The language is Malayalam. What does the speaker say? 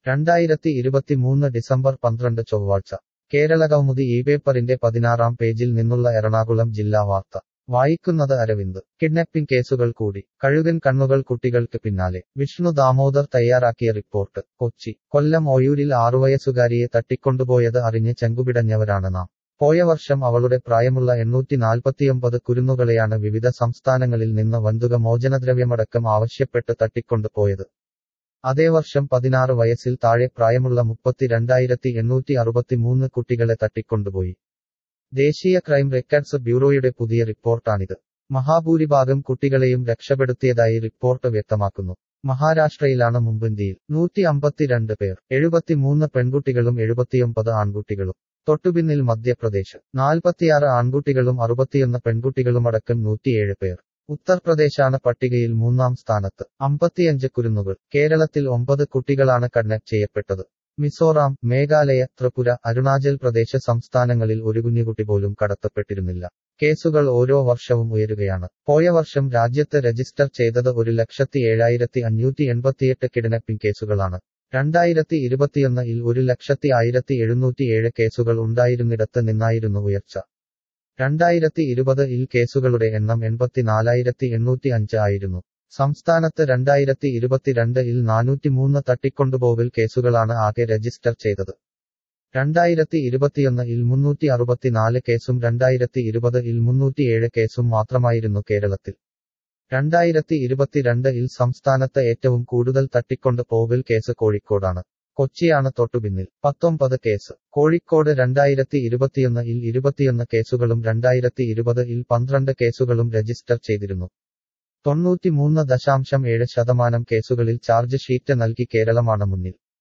രണ്ടായിരത്തി ഇരുപത്തിമൂന്ന് ഡിസംബർ പന്ത്രണ്ട് ചൊവ്വാഴ്ച കേരളകൗമുദി ഈ പേപ്പറിന്റെ പതിനാറാം പേജിൽ നിന്നുള്ള എറണാകുളം ജില്ലാ വാർത്ത വായിക്കുന്നത് അരവിന്ദ് കിഡ്നാപ്പിംഗ് കേസുകൾ കൂടി കഴുകൻ കണ്ണുകൾ കുട്ടികൾക്ക് പിന്നാലെ വിഷ്ണു ദാമോദർ തയ്യാറാക്കിയ റിപ്പോർട്ട് കൊച്ചി കൊല്ലം ഒയൂരിൽ ആറുവയസ്സുകാരിയെ തട്ടിക്കൊണ്ടുപോയത് അറിഞ്ഞ് ചെങ്കുപിടഞ്ഞവരാണ് നാം പോയ വർഷം അവളുടെ പ്രായമുള്ള എണ്ണൂറ്റി നാൽപ്പത്തിയൊമ്പത് കുരുന്നുകളെയാണ് വിവിധ സംസ്ഥാനങ്ങളിൽ നിന്ന് വന്തുക മോചനദ്രവ്യമടക്കം ആവശ്യപ്പെട്ട് തട്ടിക്കൊണ്ടുപോയത് അതേ വർഷം പതിനാറ് വയസ്സിൽ താഴെ പ്രായമുള്ള മുപ്പത്തിരണ്ടായിരത്തി എണ്ണൂറ്റി അറുപത്തിമൂന്ന് കുട്ടികളെ തട്ടിക്കൊണ്ടുപോയി ദേശീയ ക്രൈം റെക്കോർഡ്സ് ബ്യൂറോയുടെ പുതിയ റിപ്പോർട്ടാണിത് മഹാഭൂരിഭാഗം കുട്ടികളെയും രക്ഷപ്പെടുത്തിയതായി റിപ്പോർട്ട് വ്യക്തമാക്കുന്നു മഹാരാഷ്ട്രയിലാണ് മുമ്പന്തിയിൽ നൂറ്റി അമ്പത്തിരണ്ട് പേർ എഴുപത്തിമൂന്ന് പെൺകുട്ടികളും എഴുപത്തിയൊമ്പത് ആൺകുട്ടികളും തൊട്ടുപിന്നിൽ മധ്യപ്രദേശ് നാൽപ്പത്തിയാറ് ആൺകുട്ടികളും അറുപത്തിയൊന്ന് പെൺകുട്ടികളുമടക്കം നൂറ്റിയേഴ് പേർ ഉത്തർപ്രദേശാണ് പട്ടികയിൽ മൂന്നാം സ്ഥാനത്ത് അമ്പത്തിയഞ്ച് കുരുന്നുകൾ കേരളത്തിൽ ഒമ്പത് കുട്ടികളാണ് കഡ്നാപ്പ് ചെയ്യപ്പെട്ടത് മിസോറാം മേഘാലയ ത്രിപുര അരുണാചൽ പ്രദേശ് സംസ്ഥാനങ്ങളിൽ ഒരു കുഞ്ഞുകുട്ടി പോലും കടത്തപ്പെട്ടിരുന്നില്ല കേസുകൾ ഓരോ വർഷവും ഉയരുകയാണ് പോയ വർഷം രാജ്യത്ത് രജിസ്റ്റർ ചെയ്തത് ഒരു ലക്ഷത്തി ഏഴായിരത്തി അഞ്ഞൂറ്റി എൺപത്തിയെട്ട് കിഡ്നാപ്പിംഗ് കേസുകളാണ് രണ്ടായിരത്തി ഇരുപത്തിയൊന്നിൽ ഒരു ലക്ഷത്തി ആയിരത്തി എഴുന്നൂറ്റിയേഴ് കേസുകൾ ഉണ്ടായിരുന്നിടത്ത് നിന്നായിരുന്നു ഉയർച്ച രണ്ടായിരത്തി ഇരുപത് ഇൽ കേസുകളുടെ എണ്ണം എൺപത്തിനാലായിരത്തി എണ്ണൂറ്റി അഞ്ച് ആയിരുന്നു സംസ്ഥാനത്ത് രണ്ടായിരത്തി ഇരുപത്തിരണ്ട് ഇൽ നാനൂറ്റിമൂന്ന് തട്ടിക്കൊണ്ടുപോകൽ കേസുകളാണ് ആകെ രജിസ്റ്റർ ചെയ്തത് രണ്ടായിരത്തി ഇരുപത്തിയൊന്ന് ഇൽ മുന്നൂറ്റി അറുപത്തിനാല് കേസും രണ്ടായിരത്തി ഇരുപത് ഇൽ മുന്നൂറ്റിയേഴ് കേസും മാത്രമായിരുന്നു കേരളത്തിൽ രണ്ടായിരത്തി ഇരുപത്തിരണ്ട് ഇൽ സംസ്ഥാനത്ത് ഏറ്റവും കൂടുതൽ തട്ടിക്കൊണ്ട് പോകൽ കേസ് കോഴിക്കോടാണ് കൊച്ചിയാണ് തൊട്ടുപിന്നിൽ പത്തൊമ്പത് കേസ് കോഴിക്കോട് രണ്ടായിരത്തി ഇരുപത്തിയൊന്ന് ഇൽ ഇരുപത്തിയൊന്ന് കേസുകളും രണ്ടായിരത്തി ഇരുപത് ഇൽ പന്ത്രണ്ട് കേസുകളും രജിസ്റ്റർ ചെയ്തിരുന്നു തൊണ്ണൂറ്റിമൂന്ന് ദശാംശം ഏഴ് ശതമാനം കേസുകളിൽ ചാർജ് ഷീറ്റ് നൽകി കേരളമാണ് മുന്നിൽ